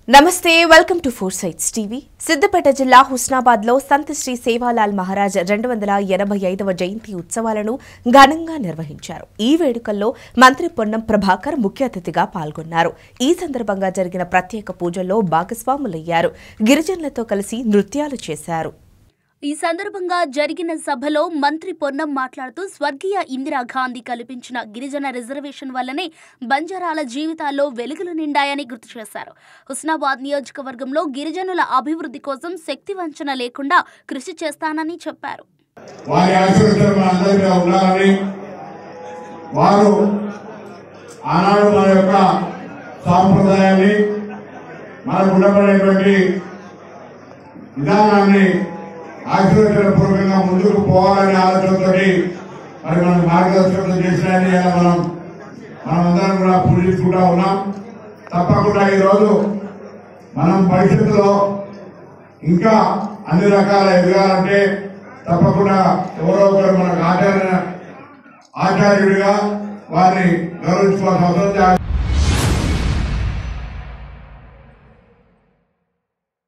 నమస్తే welcome to four sites TV Siddipet జిల్లా హుస్నాబాద్ లో సంత్ శ్రీ సేవాలాల్ మహారాజ్ రెండు వందల ఎనభై ఐదవ జయంతి ఉత్సవాలను ఘనంగా నిర్వహించారు ఈ వేడుకల్లో మంత్రి పొన్నం ప్రభాకర్ ముఖ్య అతిథిగా పాల్గొన్నారు ఈ సందర్భంగా జరిగిన ప్రత్యేక పూజల్లో భాగస్వాములయ్యారు గిరిజనులతో కలిసి నృత్యాలు చేశారు ఈ సందర్భంగా జరిగిన సభలో మంత్రి పొన్నం మాట్లాడుతూ స్వర్గీయ ఇందిరాగాంధీ కల్పించిన గిరిజన రిజర్వేషన్ వల్లనే బంజారాల జీవితాల్లో వెలుగులు నిండాయని గుర్తు చేశారు హుస్నాబాద్ నియోజకవర్గంలో గిరిజనుల అభివృద్ధి కోసం శక్తి వంచన లేకుండా కృషి చేస్తానని చెప్పారు వారి ఆశీర్వచనం మనందరి మీద ఉండాలని వారు ఆనాడు మన యొక్క సాంప్రదాయాన్ని మనకు ఉండబడేటువంటి విధానాన్ని ఆశీర్వచన పూర్వకంగా ముందుకు పోవాలనే ఆలోచనతో మరి మనకు మార్గదర్శకత్వం చేసినాయని ఇలా మనం మనమందరం కూడా పూజించుకుంటా ఉన్నాం తప్పకుండా ఈరోజు మనం భవిష్యత్తులో ఇంకా అన్ని రకాల ఎదగాలంటే తప్పకుండా ఎవరో ఒకరు మనకు ఆచార్య ఆచార్యుడిగా వారిని గౌరవించుకోవాల్సిన అవసరం ఉంది.